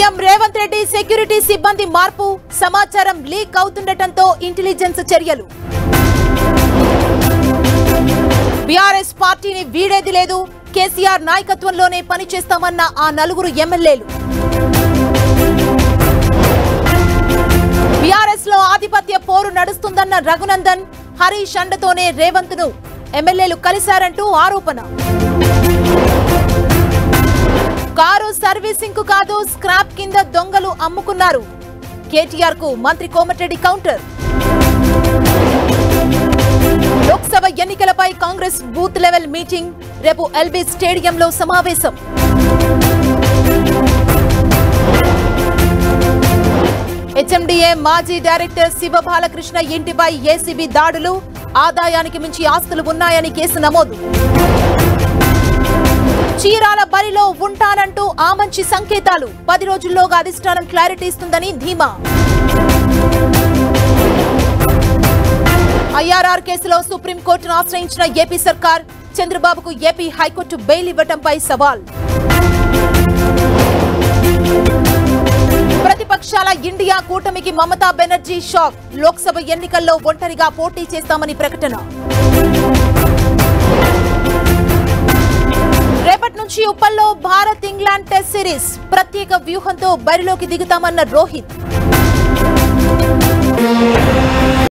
CM Revanth Reddy security సిబ్బంది మార్పు సమాచారం లీక్ అవుతుండటంతో ఇంటెలిజెన్స్ చర్యలు బీఆర్ఎస్ పార్టీని వీడేది లేదు కేసీఆర్ నాయకత్వంలోనే పనిచేస్తామన్న ఆ నలుగురు ఎమ్మెల్యేలు బీఆర్ఎస్ లో ఆధిపత్య పోరు నడుస్తుందన్న రఘునందన్ హరీష్ అండతోనే రేవంత్ ను ఎమ్మెల్యేలు కలిశారంటూ ఆరోపణ కారు సర్వీసింగ్ కు కాదు స్క్రాప్ కింద దొంగలు అమ్ముకున్నారు కేటీఆర్ కు మంత్రి కోమటిరెడ్డి కౌంటర్ లోక్సభ ఎన్నికలపై కాంగ్రెస్ బూత్ లెవెల్ మీటింగ్ రేపు ఎల్బీ స్టేడియంలో సమావేశం హెచ్ఎండిఏ మాజీ డైరెక్టర్ శివ బాలకృష్ణ ఇంటిపై ఏసీబీ దాడులు ఆదాయానికి మించి ఆస్తులు ఉన్నాయని కేసు నమోదు చీరాల బరిలో ఉంటానంటూ ఆమంచి సంకేతాలు పది రోజుల్లోగా అధిష్టానం క్లారిటీ ఇస్తుందని ధీమా ఐఆర్ఆర్ కేసులో సుప్రీంకోర్టును ఆశ్రయించిన ఏపీ సర్కార్ చంద్రబాబుకు ఏపీ హైకోర్టు బెయిల్ ఇవ్వటంపై సవాల్ ప్రతిపక్షాల ఇండియా కూటమికి మమతా బెనర్జీ షాక్ లోక్సభ ఎన్నికల్లో ఒంటరిగా పోటీ చేస్తామని ప్రకటన రేపటి నుంచి ఉప్పల్లో భారత్ ఇంగ్లాండ్ టెస్ట్ సిరీస్ ప్రత్యేక వ్యూహంతో బరిలోకి దిగుతామన్న రోహిత్